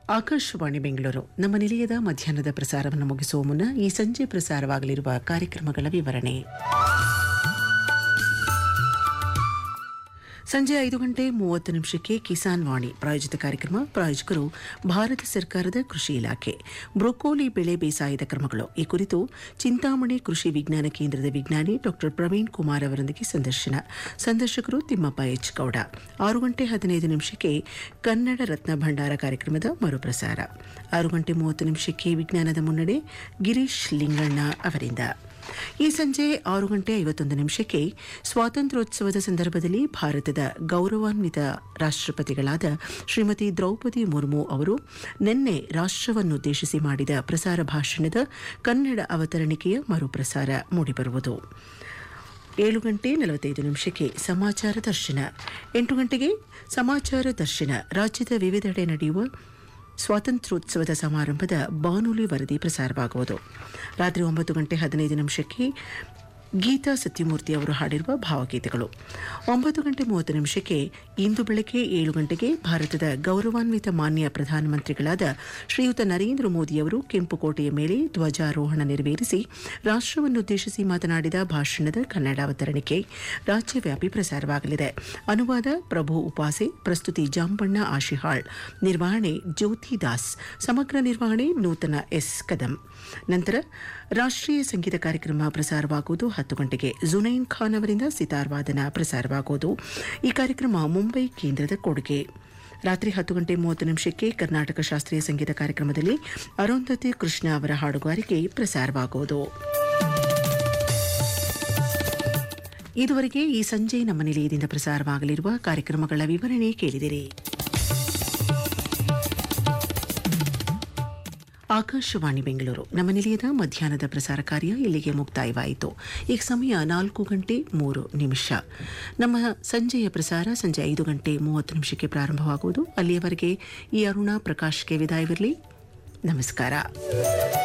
ಆಕಾಶವಾಣಿ ಬೆಂಗಳೂರು ನಮ್ಮ ನಿಲಯದ ಮಧ್ಯಾಹ್ನದ ಪ್ರಸಾರವನ್ನು ಮುಗಿಸುವ ಮುನ್ನ ಈ ಸಂಜೆ ಪ್ರಸಾರವಾಗಲಿರುವ ಕಾರ್ಯಕ್ರಮಗಳ ವಿವರಣೆ ಸಂಜೆ ಐದು ಗಂಟೆ ಮೂವತ್ತು ನಿಮಿಷಕ್ಕೆ ಕಿಸಾನ್ ವಾಣಿ ಪ್ರಾಯೋಜಿತ ಕಾರ್ಯಕ್ರಮ ಪ್ರಾಯೋಜಕರು ಭಾರತ ಸರ್ಕಾರದ ಕೃಷಿ ಇಲಾಖೆ ಬ್ರೊಕೋಲಿ ಬೆಳೆ ಬೇಸಾಯದ ಕ್ರಮಗಳು ಈ ಕುರಿತು ಚಿಂತಾಮಣಿ ಕೃಷಿ ವಿಜ್ಞಾನ ಕೇಂದ್ರದ ವಿಜ್ಞಾನಿ ಡಾಕ್ಟರ್ ಪ್ರವೀಣ್ ಕುಮಾರ್ ಅವರೊಂದಿಗೆ ಸಂದರ್ಶನ ಸಂದರ್ಶಕರು ತಿಮ್ಮಪ್ಪ ಎಚ್ ಗೌಡ ಆರು ಗಂಟೆ ಹದಿನೈದು ನಿಮಿಷಕ್ಕೆ ಕನ್ನಡ ರತ್ನ ಭಂಡಾರ ಕಾರ್ಯಕ್ರಮದ ಮರುಪ್ರಸಾರ ಆರು ಗಂಟೆ ಮೂವತ್ತು ನಿಮಿಷಕ್ಕೆ ವಿಜ್ಞಾನದ ಮುನ್ನಡೆ ಗಿರೀಶ್ ಲಿಂಗಣ್ಣ ಅವರಿಂದ ಈ ಸಂಜೆ ಆರು ಗಂಟೆ ಐವತ್ತೊಂದು ನಿಮಿಷಕ್ಕೆ ಸ್ವಾತಂತ್ರ್ಯೋತ್ಸವದ ಸಂದರ್ಭದಲ್ಲಿ ಭಾರತದ ಗೌರವಾನ್ವಿತ ರಾಷ್ಟ್ರಪತಿಗಳಾದ ಶ್ರೀಮತಿ ದ್ರೌಪದಿ ಮುರ್ಮು ಅವರು ನಿನ್ನೆ ರಾಷ್ಟ್ರವನ್ನುದ್ದೇಶಿಸಿ ಮಾಡಿದ ಪ್ರಸಾರ ಭಾಷಣದ ಕನ್ನಡ ಅವತರಣಿಕೆಯ ಮರುಪ್ರಸಾರ ಮೂಡಿಬರುವುದು ಏಳು ಗಂಟೆ ನಲವತ್ತೈದು ನಿಮಿಷಕ್ಕೆ ಸಮಾಚಾರ ದರ್ಶನ ಎಂಟು ಗಂಟೆಗೆ ಸಮಾಚಾರ ದರ್ಶನ ರಾಜ್ಯದ ವಿವಿಧೆಡೆ ನಡೆಯುವ ಸ್ವಾತಂತ್ರ್ಯೋತ್ಸವದ ಸಮಾರಂಭದ ಬಾನುಲಿ ವರದಿ ಪ್ರಸಾರವಾಗುವುದು ರಾತ್ರಿ ಒಂಬತ್ತು ಗಂಟೆ ಹದಿನೈದು ನಿಮಿಷಕ್ಕೆ ಗೀತಾ ಸತ್ಯಮೂರ್ತಿ ಅವರು ಹಾಡಿರುವ ಭಾವಗೀತೆಗಳು ಒಂಬತ್ತು ಗಂಟೆ ಮೂವತ್ತು ನಿಮಿಷಕ್ಕೆ ಇಂದು ಬೆಳಗ್ಗೆ ಏಳು ಗಂಟೆಗೆ ಭಾರತದ ಗೌರವಾನ್ವಿತ ಮಾನ್ಯ ಪ್ರಧಾನಮಂತ್ರಿಗಳಾದ ಶ್ರೀಯುತ ನರೇಂದ್ರ ಮೋದಿಯವರು ಕೆಂಪುಕೋಟೆಯ ಮೇಲೆ ಧ್ವಜಾರೋಹಣ ನೆರವೇರಿಸಿ ರಾಷ್ಟ್ರವನ್ನುದ್ದೇಶಿಸಿ ಮಾತನಾಡಿದ ಭಾಷಣದ ಕನ್ನಡ ಅವತರಣಿಕೆ ರಾಜ್ಯವ್ಯಾಪಿ ಪ್ರಸಾರವಾಗಲಿದೆ ಅನುವಾದ ಪ್ರಭು ಉಪಾಸೆ ಪ್ರಸ್ತುತಿ ಜಾಂಬಣ್ಣ ಆಶಿಹಾಳ್ ನಿರ್ವಹಣೆ ಜ್ಯೋತಿ ದಾಸ್ ಸಮಗ್ರ ನಿರ್ವಹಣೆ ನೂತನ ಎಸ್ ಕದಂ ನಂತರ ರಾಷ್ಟ್ರೀಯ ಸಂಗೀತ ಕಾರ್ಯಕ್ರಮ ಪ್ರಸಾರವಾಗುವುದು ಹತ್ತು ಗಂಟೆಗೆ ಜುನೈನ್ ಖಾನ್ ಅವರಿಂದ ಸಿತಾರ್ ವಾದನ ಪ್ರಸಾರವಾಗುವುದು ಈ ಕಾರ್ಯಕ್ರಮ ಮುಂಬೈ ಕೇಂದ್ರದ ಕೊಡುಗೆ ರಾತ್ರಿ ಹತ್ತು ಗಂಟೆ ಮೂವತ್ತು ನಿಮಿಷಕ್ಕೆ ಕರ್ನಾಟಕ ಶಾಸ್ತ್ರೀಯ ಸಂಗೀತ ಕಾರ್ಯಕ್ರಮದಲ್ಲಿ ಅರುಂಧತಿ ಕೃಷ್ಣ ಅವರ ಹಾಡುಗಾರಿಕೆ ಪ್ರಸಾರವಾಗುವುದು ಇದುವರೆಗೆ ಈ ಸಂಜೆ ನಮ್ಮ ನಿಲಯದಿಂದ ಪ್ರಸಾರವಾಗಲಿರುವ ಕಾರ್ಯಕ್ರಮಗಳ ವಿವರಣೆ ಕೇಳಿದಿರಿ ಆಕಾಶವಾಣಿ ಬೆಂಗಳೂರು ನಮ್ಮ ನಿಲಯದ ಮಧ್ಯಾಹ್ನದ ಪ್ರಸಾರ ಕಾರ್ಯ ಇಲ್ಲಿಗೆ ಮುಕ್ತಾಯವಾಯಿತು ಈಗ ಸಮಯ ನಾಲ್ಕು ಗಂಟೆ ಮೂರು ನಿಮಿಷ ನಮ್ಮ ಸಂಜೆಯ ಪ್ರಸಾರ ಸಂಜೆ ಐದು ಗಂಟೆ ಮೂವತ್ತು ನಿಮಿಷಕ್ಕೆ ಪ್ರಾರಂಭವಾಗುವುದು ಅಲ್ಲಿಯವರೆಗೆ ಈ ಅರುಣಾ ಪ್ರಕಾಶ್ಗೆ ವಿದಾಯವಿರಲಿ ನಮಸ್ಕಾರ